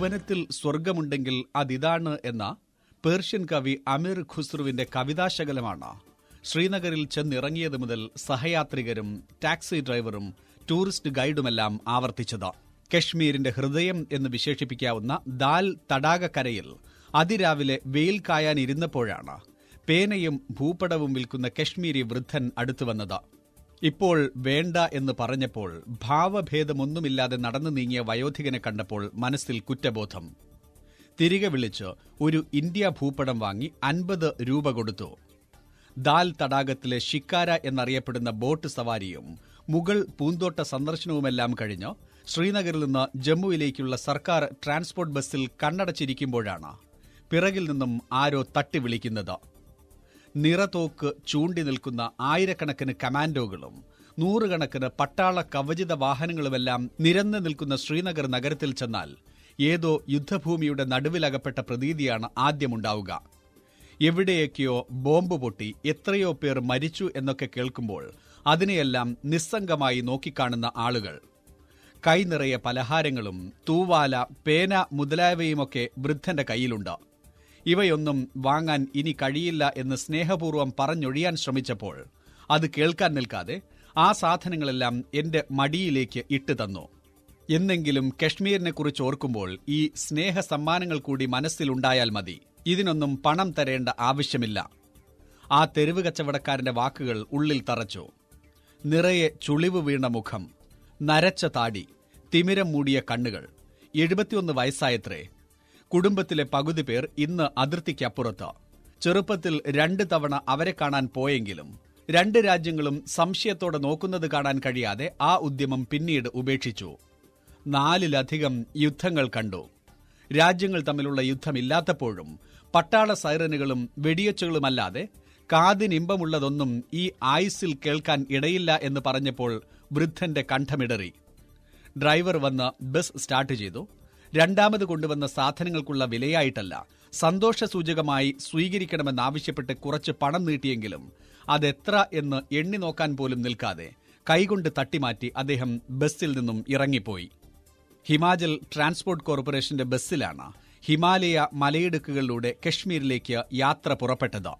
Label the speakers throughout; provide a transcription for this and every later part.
Speaker 1: ഭുവനത്തിൽ സ്വർഗമുണ്ടെങ്കിൽ അതിതാണ് എന്ന പേർഷ്യൻ കവി അമീർ ഖുസ്രുവിന്റെ കവിതാശകലമാണ് ശ്രീനഗറിൽ ചെന്നിറങ്ങിയത് മുതൽ സഹയാത്രികരും ടാക്സി ഡ്രൈവറും ടൂറിസ്റ്റ് ഗൈഡുമെല്ലാം ആവർത്തിച്ചത് കശ്മീരിന്റെ ഹൃദയം എന്ന് വിശേഷിപ്പിക്കാവുന്ന ദാൽ തടാകക്കരയിൽ അതിരാവിലെ വെയിൽ കായാനിരുന്നപ്പോഴാണ് പേനയും ഭൂപടവും വിൽക്കുന്ന കശ്മീരി വൃദ്ധൻ അടുത്തുവന്നത് ഇപ്പോൾ വേണ്ട എന്ന് പറഞ്ഞപ്പോൾ ഭാവഭേദമൊന്നുമില്ലാതെ നടന്നു നീങ്ങിയ വയോധികനെ കണ്ടപ്പോൾ മനസ്സിൽ കുറ്റബോധം തിരികെ വിളിച്ച് ഒരു ഇന്ത്യ ഭൂപടം വാങ്ങി അൻപത് രൂപ കൊടുത്തു ദാൽ തടാകത്തിലെ ഷിക്കാര എന്നറിയപ്പെടുന്ന ബോട്ട് സവാരിയും മുഗൾ പൂന്തോട്ട സന്ദർശനവുമെല്ലാം കഴിഞ്ഞ് ശ്രീനഗറിൽ നിന്ന് ജമ്മുവിലേക്കുള്ള സർക്കാർ ട്രാൻസ്പോർട്ട് ബസ്സിൽ കണ്ണടച്ചിരിക്കുമ്പോഴാണ് പിറകിൽ നിന്നും ആരോ തട്ടി വിളിക്കുന്നത് നിറതോക്ക് ചൂണ്ടി നിൽക്കുന്ന ആയിരക്കണക്കിന് കമാൻഡോകളും നൂറുകണക്കിന് പട്ടാള കവചിത വാഹനങ്ങളുമെല്ലാം നിരന്നു നിൽക്കുന്ന ശ്രീനഗർ നഗരത്തിൽ ചെന്നാൽ ഏതോ യുദ്ധഭൂമിയുടെ നടുവിലകപ്പെട്ട പ്രതീതിയാണ് ആദ്യമുണ്ടാവുക എവിടെയൊക്കെയോ ബോംബ് പൊട്ടി എത്രയോ പേർ മരിച്ചു എന്നൊക്കെ കേൾക്കുമ്പോൾ അതിനെയെല്ലാം നിസ്സംഗമായി നോക്കിക്കാണുന്ന ആളുകൾ കൈനിറയെ പലഹാരങ്ങളും തൂവാല പേന മുതലായവയുമൊക്കെ വൃദ്ധന്റെ കയ്യിലുണ്ട് ഇവയൊന്നും വാങ്ങാൻ ഇനി കഴിയില്ല എന്ന് സ്നേഹപൂർവ്വം പറഞ്ഞൊഴിയാൻ ശ്രമിച്ചപ്പോൾ അത് കേൾക്കാൻ നിൽക്കാതെ ആ സാധനങ്ങളെല്ലാം എന്റെ മടിയിലേക്ക് ഇട്ടു തന്നു എന്നെങ്കിലും കശ്മീരിനെ കുറിച്ച് ഓർക്കുമ്പോൾ ഈ സ്നേഹ സമ്മാനങ്ങൾ കൂടി മനസ്സിലുണ്ടായാൽ മതി ഇതിനൊന്നും പണം തരേണ്ട ആവശ്യമില്ല ആ തെരുവ് കച്ചവടക്കാരന്റെ വാക്കുകൾ ഉള്ളിൽ തറച്ചു നിറയെ ചുളിവ് വീണ മുഖം നരച്ച താടി തിമിരം മൂടിയ കണ്ണുകൾ എഴുപത്തിയൊന്ന് വയസ്സായത്രേ കുടുംബത്തിലെ പകുതി പേർ ഇന്ന് അതിർത്തിക്കപ്പുറത്ത് ചെറുപ്പത്തിൽ രണ്ട് തവണ അവരെ കാണാൻ പോയെങ്കിലും രണ്ട് രാജ്യങ്ങളും സംശയത്തോടെ നോക്കുന്നത് കാണാൻ കഴിയാതെ ആ ഉദ്യമം പിന്നീട് ഉപേക്ഷിച്ചു നാലിലധികം യുദ്ധങ്ങൾ കണ്ടു രാജ്യങ്ങൾ തമ്മിലുള്ള യുദ്ധമില്ലാത്തപ്പോഴും പട്ടാള സൈറനുകളും വെടിയൊച്ചകളുമല്ലാതെ കാതിനിമ്പമുള്ളതൊന്നും ഈ ആയുസിൽ കേൾക്കാൻ ഇടയില്ല എന്ന് പറഞ്ഞപ്പോൾ വൃദ്ധന്റെ കണ്ഠമിടറി ഡ്രൈവർ വന്ന് ബസ് സ്റ്റാർട്ട് ചെയ്തു രണ്ടാമത് കൊണ്ടുവന്ന സാധനങ്ങൾക്കുള്ള വിലയായിട്ടല്ല സന്തോഷസൂചകമായി സ്വീകരിക്കണമെന്നാവശ്യപ്പെട്ട് കുറച്ച് പണം നീട്ടിയെങ്കിലും അതെത്ര എന്ന് എണ്ണി നോക്കാൻ പോലും നിൽക്കാതെ കൈകൊണ്ട് തട്ടിമാറ്റി അദ്ദേഹം ബസ്സിൽ നിന്നും ഇറങ്ങിപ്പോയി ഹിമാചൽ ട്രാൻസ്പോർട്ട് കോർപ്പറേഷന്റെ ബസ്സിലാണ് ഹിമാലയ മലയിടുക്കുകളിലൂടെ കശ്മീരിലേക്ക് യാത്ര പുറപ്പെട്ടത്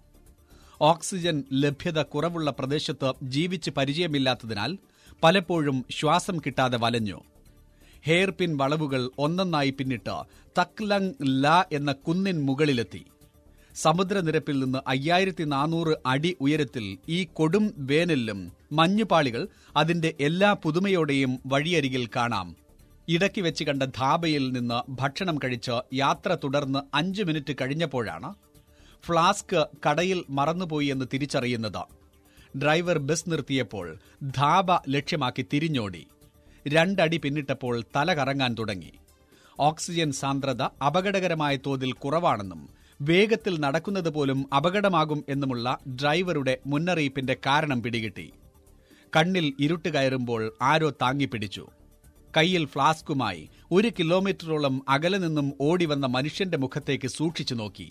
Speaker 1: ഓക്സിജൻ ലഭ്യത കുറവുള്ള പ്രദേശത്ത് ജീവിച്ച് പരിചയമില്ലാത്തതിനാൽ പലപ്പോഴും ശ്വാസം കിട്ടാതെ വലഞ്ഞു ഹെയർ പിൻ വളവുകൾ ഒന്നൊന്നായി പിന്നിട്ട് തക്ലങ് ല എന്ന കുന്നിൻ മുകളിലെത്തി സമുദ്രനിരപ്പിൽ നിന്ന് അയ്യായിരത്തി നാനൂറ് അടി ഉയരത്തിൽ ഈ കൊടും വേനലിലും മഞ്ഞുപാളികൾ അതിന്റെ എല്ലാ പുതുമയോടെയും വഴിയരികിൽ കാണാം ഇടയ്ക്ക് വെച്ച് കണ്ട ധാബയിൽ നിന്ന് ഭക്ഷണം കഴിച്ച് യാത്ര തുടർന്ന് അഞ്ചു മിനിറ്റ് കഴിഞ്ഞപ്പോഴാണ് ഫ്ലാസ്ക് കടയിൽ മറന്നുപോയി എന്ന് തിരിച്ചറിയുന്നത് ഡ്രൈവർ ബസ് നിർത്തിയപ്പോൾ ധാബ ലക്ഷ്യമാക്കി തിരിഞ്ഞോടി രണ്ടടി പിന്നിട്ടപ്പോൾ തല കറങ്ങാൻ തുടങ്ങി ഓക്സിജൻ സാന്ദ്രത അപകടകരമായ തോതിൽ കുറവാണെന്നും വേഗത്തിൽ നടക്കുന്നത് പോലും അപകടമാകും എന്നുമുള്ള ഡ്രൈവറുടെ മുന്നറിയിപ്പിന്റെ കാരണം പിടികിട്ടി കണ്ണിൽ ഇരുട്ട് കയറുമ്പോൾ ആരോ താങ്ങിപ്പിടിച്ചു കയ്യിൽ ഫ്ലാസ്കുമായി ഒരു കിലോമീറ്ററോളം അകലെ നിന്നും ഓടിവന്ന മനുഷ്യന്റെ മുഖത്തേക്ക് സൂക്ഷിച്ചു നോക്കി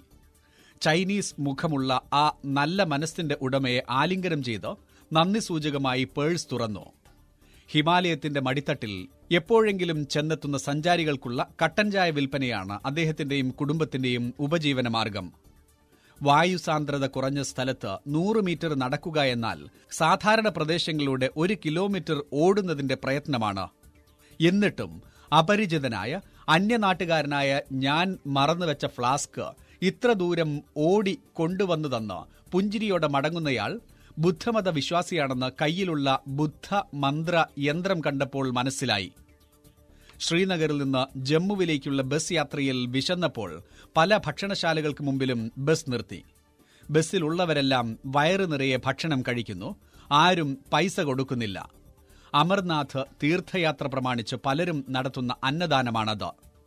Speaker 1: ചൈനീസ് മുഖമുള്ള ആ നല്ല മനസ്സിന്റെ ഉടമയെ ആലിംഗനം ചെയ്ത് നന്ദി സൂചകമായി പേഴ്സ് തുറന്നു ഹിമാലയത്തിന്റെ മടിത്തട്ടിൽ എപ്പോഴെങ്കിലും ചെന്നെത്തുന്ന സഞ്ചാരികൾക്കുള്ള കട്ടൻ ചായ വിൽപ്പനയാണ് അദ്ദേഹത്തിന്റെയും കുടുംബത്തിന്റെയും ഉപജീവന മാർഗം വായുസാന്ദ്രത കുറഞ്ഞ സ്ഥലത്ത് നൂറ് മീറ്റർ നടക്കുക എന്നാൽ സാധാരണ പ്രദേശങ്ങളിലൂടെ ഒരു കിലോമീറ്റർ ഓടുന്നതിന്റെ പ്രയത്നമാണ് എന്നിട്ടും അപരിചിതനായ അന്യനാട്ടുകാരനായ ഞാൻ മറന്നുവെച്ച ഫ്ലാസ്ക് ഇത്ര ദൂരം ഓടി കൊണ്ടുവന്നു തന്ന് പുഞ്ചിരിയോടെ മടങ്ങുന്നയാൾ ബുദ്ധമത വിശ്വാസിയാണെന്ന് കയ്യിലുള്ള ബുദ്ധ മന്ത്ര യന്ത്രം കണ്ടപ്പോൾ മനസ്സിലായി ശ്രീനഗറിൽ നിന്ന് ജമ്മുവിലേക്കുള്ള ബസ് യാത്രയിൽ വിശന്നപ്പോൾ പല ഭക്ഷണശാലകൾക്ക് മുമ്പിലും ബസ് നിർത്തി ബസ്സിലുള്ളവരെല്ലാം വയറ് നിറയെ ഭക്ഷണം കഴിക്കുന്നു ആരും പൈസ കൊടുക്കുന്നില്ല അമർനാഥ് തീർത്ഥയാത്ര പ്രമാണിച്ച് പലരും നടത്തുന്ന അന്നദാനമാണത്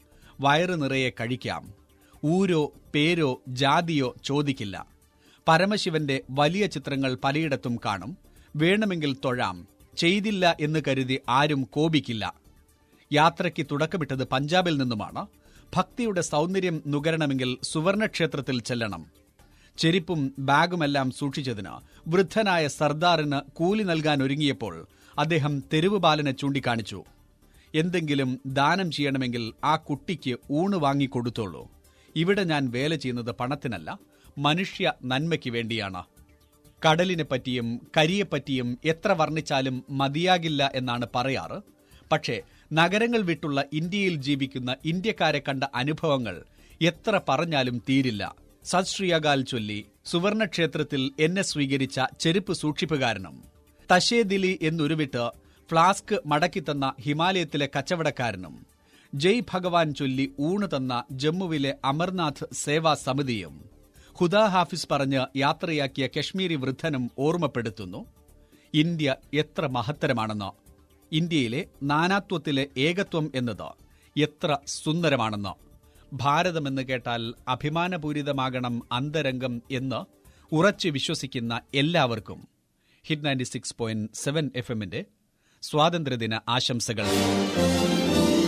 Speaker 1: വയറ് നിറയെ കഴിക്കാം ഊരോ പേരോ ജാതിയോ ചോദിക്കില്ല പരമശിവന്റെ വലിയ ചിത്രങ്ങൾ പലയിടത്തും കാണും വേണമെങ്കിൽ തൊഴാം ചെയ്തില്ല എന്ന് കരുതി ആരും കോപിക്കില്ല യാത്രയ്ക്ക് തുടക്കമിട്ടത് പഞ്ചാബിൽ നിന്നുമാണ് ഭക്തിയുടെ സൗന്ദര്യം നുകരണമെങ്കിൽ സുവർണക്ഷേത്രത്തിൽ ചെല്ലണം ചെരിപ്പും ബാഗുമെല്ലാം സൂക്ഷിച്ചതിന് വൃദ്ധനായ സർദാറിന് കൂലി നൽകാൻ ഒരുങ്ങിയപ്പോൾ അദ്ദേഹം തെരുവ് ബാലനെ ചൂണ്ടിക്കാണിച്ചു എന്തെങ്കിലും ദാനം ചെയ്യണമെങ്കിൽ ആ കുട്ടിക്ക് ഊണ് വാങ്ങിക്കൊടുത്തോളൂ ഇവിടെ ഞാൻ വേല ചെയ്യുന്നത് പണത്തിനല്ല മനുഷ്യ നന്മയ്ക്ക് വേണ്ടിയാണ് കടലിനെ പറ്റിയും കരിയെപ്പറ്റിയും എത്ര വർണ്ണിച്ചാലും മതിയാകില്ല എന്നാണ് പറയാറ് പക്ഷേ നഗരങ്ങൾ വിട്ടുള്ള ഇന്ത്യയിൽ ജീവിക്കുന്ന ഇന്ത്യക്കാരെ കണ്ട അനുഭവങ്ങൾ എത്ര പറഞ്ഞാലും തീരില്ല സത് ശ്രീയകാൽ ചൊല്ലി സുവർണക്ഷേത്രത്തിൽ എന്നെ സ്വീകരിച്ച ചെരുപ്പ് സൂക്ഷിപ്പുകാരനും തശേദിലി എന്നുരുവിട്ട് ഫ്ലാസ്ക് മടക്കിത്തന്ന ഹിമാലയത്തിലെ കച്ചവടക്കാരനും ജയ് ഭഗവാൻ ചൊല്ലി ഊണ് തന്ന ജമ്മുവിലെ അമർനാഥ് സേവാ സമിതിയും ഹുദാ ഹാഫിസ് പറഞ്ഞ് യാത്രയാക്കിയ കശ്മീരി വൃദ്ധനും ഓർമ്മപ്പെടുത്തുന്നു ഇന്ത്യ എത്ര മഹത്തരമാണെന്ന് ഇന്ത്യയിലെ നാനാത്വത്തിലെ ഏകത്വം എന്നത് എത്ര സുന്ദരമാണെന്ന് ഭാരതമെന്ന് കേട്ടാൽ അഭിമാനപൂരിതമാകണം അന്തരംഗം എന്ന് ഉറച്ചു വിശ്വസിക്കുന്ന എല്ലാവർക്കും hit ninety six point seven F എമ്മിന്റെ സ്വാതന്ത്ര്യദിന ആശംസകൾ